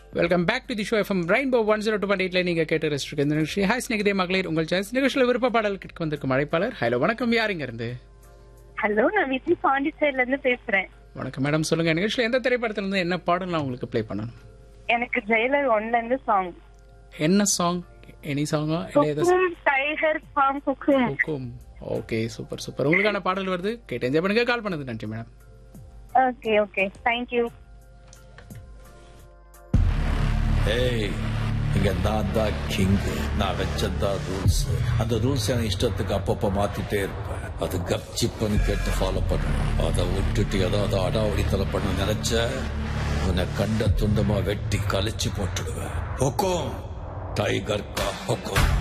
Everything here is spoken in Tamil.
welcome back to the show FM rainbow one zero two point எயிட்ல நீங்க கேட்டு ரசிச்சிருக்க இந்த நிகழ்ச்சி ஹாய் ஸ்நேகிதே மகளிர் உங்கள் சாய்ஸ் நிகழ்ச்சியில் விருப்ப பாடல் கிட்ட வந்திருக்கும் அழைப்பாளர் ஹலோ வணக்கம் யாருங்க இருந்து ஹலோ நான் விஜி பாண்டிச்சேரில இருந்து பேசுறேன் வணக்கம் மேடம் சொல்லுங்க நிகழ்ச்சியில் எந்த திரைப்படத்துல இருந்து என்ன பாடல் நான் உங்களுக்கு ப்ளே பண்ணணும் எனக்கு ஜெயிலர் ஒன்ல இருந்து சாங் என்ன சாங் எனி சாங்கா இல்லை ஏதோ குக்கும் டைகர் ஃபார்ம் குக்கும் ஹுக்கும் ஓகே சூப்பர் சூப்பர் உங்களுக்கான பாடல் வருது கேட்டு என்ஜாய் பண்ணுங்க கால் பண்ணது நன்றி மேடம் ஓகே ஓகே தேங்க்யூ ஏய் இங்க நான் தான் கிங் நான் வச்சதான் ரூல்ஸ் அந்த ரூல்ஸ் என் இஷ்டத்துக்கு அப்பப்ப மாத்திட்டே இருப்பேன் அது கப்சிப்புன்னு கேட்டு ஃபாலோ பண்ணணும் அதை விட்டுட்டு ஏதாவது அடாவடித்தலை பண்ண நினைச்ச உன்னை கண்ட துண்டமா வெட்டி கழிச்சு போட்டுடுவேன் ஹொக்கோம் டைகர் கா ஹொக்கோம்